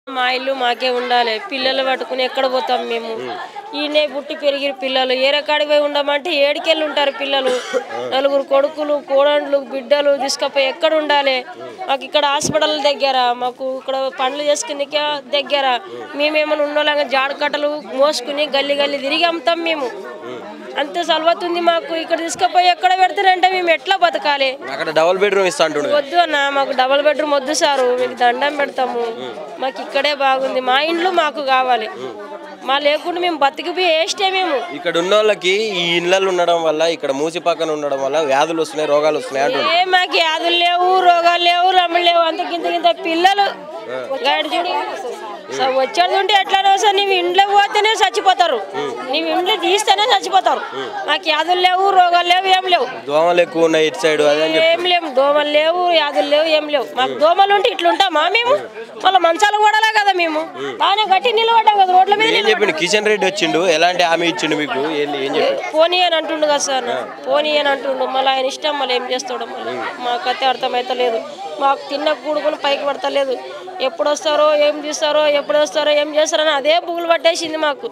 మా ఇల్లు మాకే ఉండాలి పిల్లలు పట్టుకుని ఎక్కడ పోతాం మేము ఈయనే పుట్టి పెరిగిన పిల్లలు ఏరకాడికి పోయి ఉండమంటే ఏడికెళ్ళి ఉంటారు పిల్లలు నలుగురు కొడుకులు కోడండ్లు బిడ్డలు తీసుకపోయి ఎక్కడ ఉండాలి మాకు ఇక్కడ హాస్పిటల్ దగ్గర మాకు ఇక్కడ పనులు చేసుకునే దగ్గర మేమేమైనా ఉన్నోళ్ళగా జాడకట్టలు మోసుకుని గల్లి గల్లి తిరిగి అమ్ముతాం మేము అంత సలవతుంది మాకు ఇక్కడ తీసుకుపోయి ఎక్కడ పెడతారంటే మేము ఎట్లా బతకాలి అక్కడ డబుల్ బెడ్రూమ్ ఇస్తా అంటుండు వద్దు అన్న మాకు డబుల్ బెడ్రూమ్ వద్దు సారు మీకు దండం పెడతాము మాకు ఇక్కడే బాగుంది మా ఇండ్లు మాకు కావాలి మా లేకుండా మేము బతికిపోయి వేస్టే మేము ఇక్కడ ఉన్న వాళ్ళకి ఈ ఇళ్ళల్లో ఉండడం వల్ల ఇక్కడ మూసి పక్కన ఉండడం వల్ల వ్యాధులు వస్తున్నాయి రోగాలు వస్తున్నాయి అంటుండు ఏ మాకు వ్యాధులు లేవు రోగాలు లేవు రమ్ములు లేవు అంత గింత గింత పిల్లలు గాడి చూడు సో వచ్చేది ఉంటే ఎట్లానో సార్ నీవు ఇంట్లో పోతేనే చచ్చిపోతారు నీవు ఇంట్లో తీస్తేనే చచ్చిపోతారు మాకు వ్యాధులు లేవు రోగాలు లేవు ఏం లేవు దోమలు ఎక్కువ ఉన్నాయి ఇటు సైడ్ అదే అని ఏం లేవు దోమలు లేవు వ్యాధులు లేవు ఏం లేవు మాకు దోమలు ఉంటే ఇట్లుంటామా మేము మళ్ళీ మంచాలు కూడాలే కదా మేము బాగానే గట్టి నిలబడ్డాం కదా రోడ్ల మీద ఏం చెప్పిండు కిషన్ రెడ్డి వచ్చిండు ఎలాంటి హామీ ఇచ్చిండు మీకు ఏంది ఏం చెప్పిండు పోనీ అని అంటుండు కదా సార్ పోనీ అని అంటుండు మళ్ళీ ఆయన ఇష్టం మళ్ళీ ఏం చేస్తాడు మళ్ళీ మాకైతే అర్థమైతలేదు మాకు తిన్న కూడుకుని పైకి పడతలేదు ఎప్పుడు వస్తారో ఏం తీస్తారో ఎప్పుడు వస్తారో ఏం చేస్తారని అదే బుగులు పట్టేసింది మాకు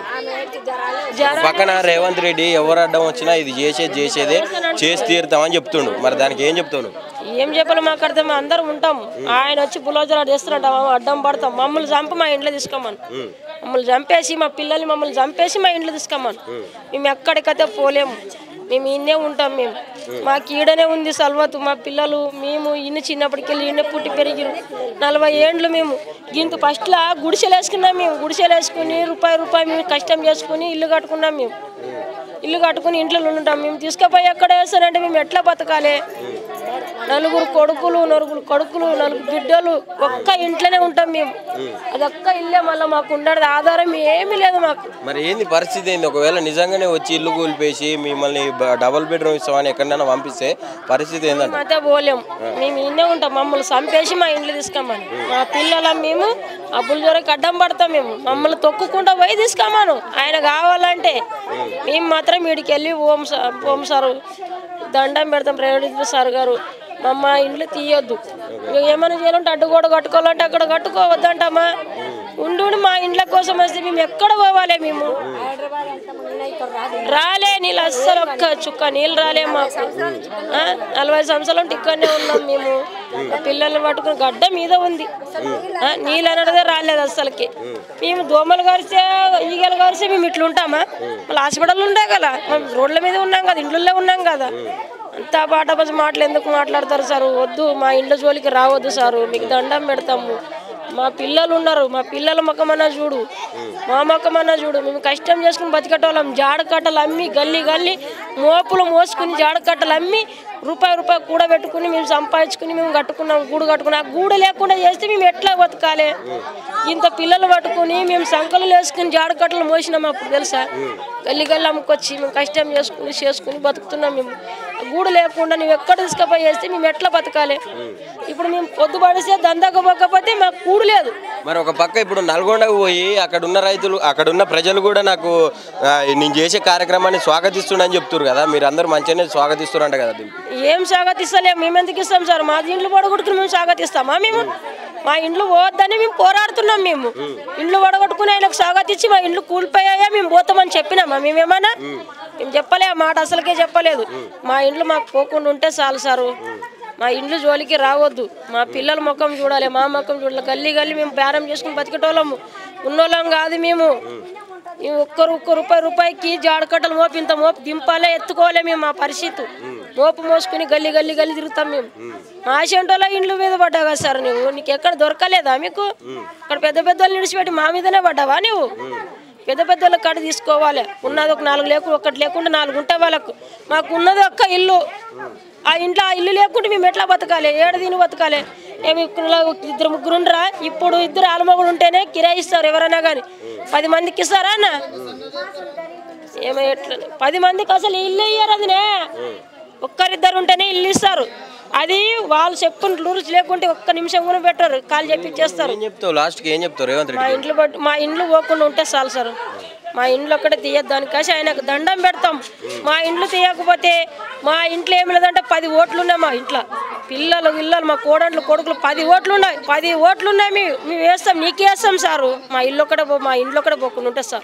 జర పక్కన రేవంత్ రెడ్డి ఎవరు అడ్డం వచ్చినా ఇది చేసేది చేసేదే చేసి తీరుతామని చెప్తుండు మరి దానికి ఏం చెప్తాను ఏం చెప్పాలి మాకు అర్థం అందరం ఉంటాం ఆయన వచ్చి బులోజనాలు చేస్తున్నట్ట అడ్డం పడతాం మమ్మల్ని చంపి మా ఇంట్లో తీసుకోమని మమ్మల్ని చంపేసి మా పిల్లల్ని మమ్మల్ని చంపేసి మా ఇంట్లో తీసుకోమని మేము ఎక్కడికైతే పోలేము మేము ఇన్నే ఉంటాం మేము మాకు ఈడనే ఉంది సల్వతు మా పిల్లలు మేము ఇన్ని చిన్నప్పటికెళ్ళి ఈయన పుట్టి పెరిగిరు నలభై ఏండ్లు మేము గింత ఫస్ట్లో గుడిసెలు వేసుకున్నాం మేము గుడిసెలు వేసుకుని రూపాయి రూపాయి మేము కష్టం చేసుకుని ఇల్లు కట్టుకున్నాం మేము ఇల్లు కట్టుకుని ఇంట్లో ఉంటాం మేము తీసుకుపోయి ఎక్కడ వేస్తానంటే మేము ఎట్లా బతకాలి నలుగురు కొడుకులు నలుగురు కొడుకులు నలుగురు బిడ్డలు ఒక్క ఇంట్లోనే ఉంటాం మేము అది ఒక్క ఇల్లే మళ్ళీ మాకు ఉండదు ఆధారం ఏమీ లేదు మాకు మరి ఏంది పరిస్థితి ఏంది ఒకవేళ నిజంగానే వచ్చి ఇల్లు కూలిపేసి మిమ్మల్ని బ- డబుల్ బెడ్రూమ్ ఇస్తామని ఎక్కడైనా పంపిస్తే పరిస్థితి ఏందంట అయితే పోలేం మేము ఇన్నే ఉంటాం మమ్మల్ని చంపేసి మా ఇంట్లో తీసుకోమని మా పిల్లల మేము అబ్బుల జ్వరకి అడ్డం పడతాం మేము మమ్మల్ని తొక్కుకుంటా పోయి తీసుకోమాను ఆయన కావాలంటే మేము మాత్రం వీడికి వెళ్ళి ఓం సార్ ఓం సారు దండం పెడతాం రేవడి సార్ గారు మమ్మ ఇంట్లో తీయొద్దు ఇక ఏమైనా చేయాలంటే అడ్డు కూడా కట్టుకోవాలంటే అక్కడ కట్టుకోవద్దంటమ్మా ఉండు ఉండి మా ఇండ్ల కోసం వస్తే మేము ఎక్కడ పోవాలి మేము రాలే నీళ్ళు అస్సలు ఒక్క చుక్క నీళ్ళు రాలే మాకు ఆ, నలభై సంవత్సరాలు ఉంటే ఇక్కడనే ఉన్నాం మేము మా పిల్లల్ని పట్టుకుని గడ్డ మీద ఉంది ఆ, నీళ్ళు అనడదే రాలేదు అస్సలకి మేము దోమలు కరిస్తే ఈగలు కరిస్తే మేము ఇట్లా ఉంటామా మళ్ళీ హాస్పిటల్ ఉండే కదా మేము రోడ్ల మీద ఉన్నాం కదా ఇండ్లలో ఉన్నాం కదా అంతా పాట బస్ మాటలు ఎందుకు మాట్లాడతారు సార్ వద్దు మా ఇంట్లో జోలికి రావద్దు సారు మీకు దండం పెడతాము మా పిల్లలు ఉన్నారు మా పిల్లల ముఖమన్నా చూడు మా ముఖమన్నా చూడు మేము కష్టం చేసుకుని బతికటోళ్ళం జాడ కట్టలు అమ్మి గల్లీ గల్లీ మోపులు మోసుకుని జాడ కట్టలు అమ్మి రూపాయి రూపాయి కూడబెట్టుకుని మేము సంపాదించుకుని మేము కట్టుకున్నాం గూడు కట్టుకున్నాం ఆ గూడు లేకుండా చేస్తే మేము ఎట్లా బతకాలి ఇంత పిల్లలు పట్టుకుని మేము సంకలు వేసుకుని జాడ కట్టలు మోసినాం అప్పుడు తెలుసా గల్లి గల్లి అమ్ముకొచ్చి మేము కష్టం చేసుకుని చేసుకుని బతుకుతున్నాం మేము ఆ గూడు లేకుండా నువ్వు ఎక్కడ తీసుకపోయి చేస్తే మేము ఎట్లా బతకాలి ఇప్పుడు మేము పొద్దు పడిస్తే దందాకు పోకపోతే మాకు కూడు లేదు మరి ఒక పక్క ఇప్పుడు నల్గొండకు పోయి అక్కడ ఉన్న రైతులు అక్కడ ఉన్న ప్రజలు కూడా నాకు ఆ, నేను చేసే కార్యక్రమాన్ని స్వాగతిస్తున్నానని చెప్తున్నారు కదా మీరు అందరూ మంచిగానే స్వాగతిస్తున్నారంట కదా దీనికి ఏం స్వాగతిస్తలేం మేము ఎందుకు ఇస్తాం సార్ మా ఇండ్లు పడగొట్టుకుని మేము స్వాగతిస్తామా మేము మా ఇండ్లు పోవద్దని మేము పోరాడుతున్నాం మేము ఇండ్లు పడగొట్టుకుని ఆయనకు స్వాగతించి మా ఇండ్లు కూలిపోయాయా మేము పోతామని చెప్పినామా మేమేమన్నా మేము చెప్పలే ఆ మాట అసలుకే చెప్పలేదు మా ఇండ్లు మాకు పోకుండా ఉంటే చాలు సారు మా ఇండ్లు జోలికి రావద్దు మా పిల్లల ముఖం చూడాలి మా ముఖం చూడాలి గల్లీ గల్లీ మేము బేరం చేసుకుని బతికేటోళ్ళము ఉన్నోళ్ళం కాదు మేము ఈ ఒక్కరు ఒక్క రూపాయి రూపాయికి జాడకట్టలు మోపు ఇంత మోపు దింపాలే ఎత్తుకోలే మేము మా పరిస్థితి మోపు మోసుకుని గల్లి గల్లి గల్లి తిరుగుతాం మేము మా ఆశంటోళ్ళ ఇండ్ల మీద పడ్డావు కదా సార్ నువ్వు నీకు ఎక్కడ దొరకలేదా మీకు అక్కడ పెద్ద పెద్ద వాళ్ళు నిడిచిపెట్టి మా మీదనే పడ్డావా నువ్వు పెద్ద పెద్ద వాళ్ళ కాడ తీసుకోవాలి ఉన్నది ఒక నాలుగు లేకుండా ఒకటి లేకుండా నాలుగు ఉంటాయి వాళ్ళకు మాకు ఉన్నది ఒక్క ఇల్లు ఆ ఇంట్లో ఆ ఇల్లు లేకుంటే మేము ఎట్లా బతకాలి ఏడు దీని బతకాలి ఏమి ఇక్కడ ఇద్దరు ముగ్గురు ఉండరా ఇప్పుడు ఇద్దరు ఆలమగుడు ఉంటేనే కిరాయి ఇస్తారు ఎవరైనా కానీ పది మందికి ఇస్తారా అన్న ఏమో ఎట్లా పది మందికి అసలు ఇల్లు ఇయ్యారు అదినే ఒక్కరిద్దరు ఉంటేనే ఇల్లు ఇస్తారు అది వాళ్ళు చెప్పుకుని రూల్స్ లేకుంటే ఒక్క నిమిషం కూడా పెట్టరు కాలు చెప్పిచ్చేస్తారు ఏం చెప్తావు లాస్ట్కి ఏం చెప్తావు రేవంత్ మా రెడ్డి ఇంట్లో బట్టి మా ఇండ్లు పోకుండా ఉంటే చాలు సార్ మా ఇండ్లు ఒక్కడే తీయద్దు దానికాసి ఆయనకు దండం పెడతాం మా ఇండ్లు తీయకపోతే మా ఇంట్లో ఏమి లేదంటే పది ఓట్లు ఉన్నాయి మా ఇంట్లో పిల్లలు ఇల్లలు మా కోడళ్ళు కొడుకులు పది ఓట్లు ఉన్నాయి పది ఓట్లు ఉన్నాయి మేము మేము వేస్తాం నీకే వేస్తాం సారు మా ఇల్లు ఒకటే పో- మా ఇంట్లో ఒకటే పోకుండా ఉంటుంది సార్